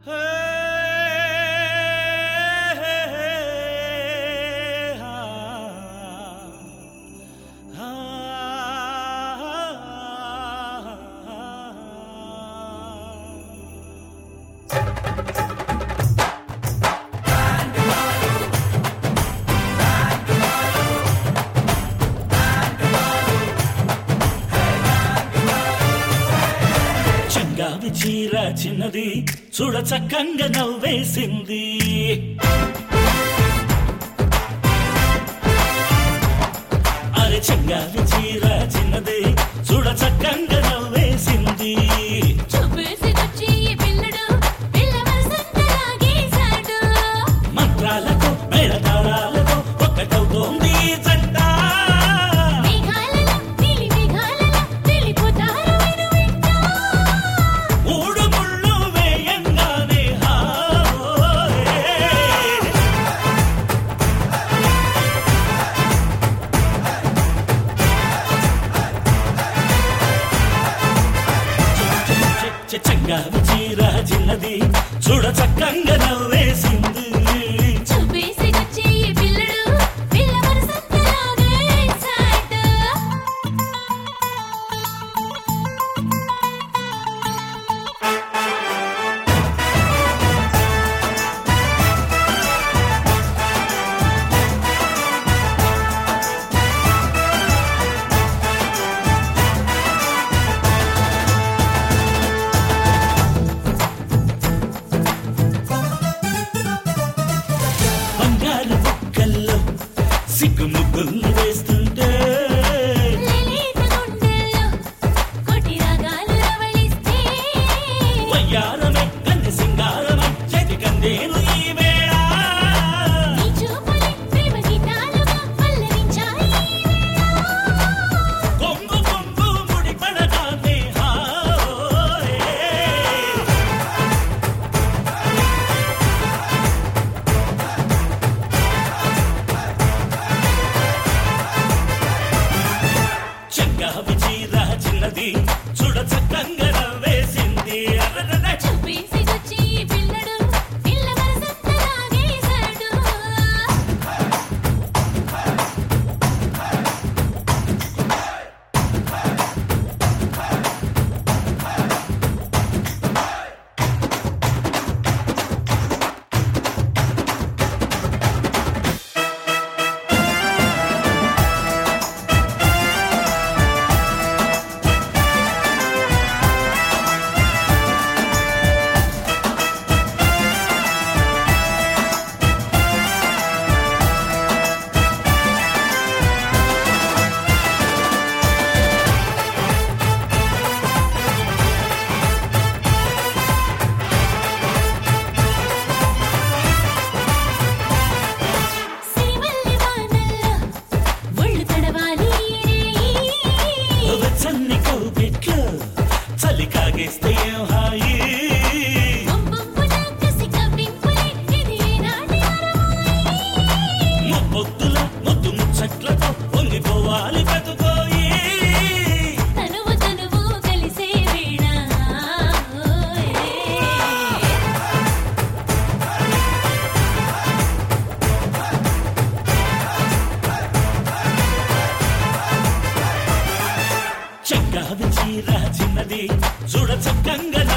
చెంగావి చీర చిన్నది చూడ చక్కంగా నవ్వేసింది అరే చెంగావి చీర చిన్నది చూడ చక్కంగా నవ్వేసింది చూపేసికొచ్చి ఈ పిల్లడు పిల్ల వసంతలాగేశాడు. మంత్రాలతో మేళతాళాలతో ఒక్కటవుతోంది ఈ జంట మేఘాలలో, నీలి మేఘాలలో వెళ్ళిపోతారు వెనువెంట. మూడు ముళ్ళు వేయంగానే హాయ్ చంగావి చీర చిన్నది చూడ చక్కంగా నవ్వేసింది చూపేసికొచ్చి ఈ పిల్లడు పిల్ల వసంతలాగేశాడు. బంగారు బుక్కల్లో సిగ్గు ముగ్గుల్ని వేస్తుంటే లలిత గుండెల్లో కోటి రాగాలు రవళిస్తే వయ్యారమే కన్నె సింగారమే చెటి కందేలు ఈ వేళ నీ చూపులే ప్రేమ గీతాలుగా పల్లవించాయి కొంగు కొంగు ముడి పడగానే హాయ్ చంగావి చీర చిన్నది చూడ చక్కంగా నవ్వేసింది అరరర చూపేసికొచ్చి ఈ పిల్లడు పిల్ల వసంతలాగేశాడు. సిరిమల్లె వానల్లో ఒళ్ళు తడవాలి రేయి. వెచ్చని కౌగిట్లో చలి కాగేస్తే ఏం హాయి బొంబొంబున కసి కవ్వింపులే ఇది ఈనాటి వరమాయి. ముద్దుల ముద్దు ముచ్చట్లతో పొంగిపోవాలి బతుకోయి తనువు తనువు కలిసే వేళ ఓయ్. చక్కావి చీర చిన్నది చూడ చక్కంగా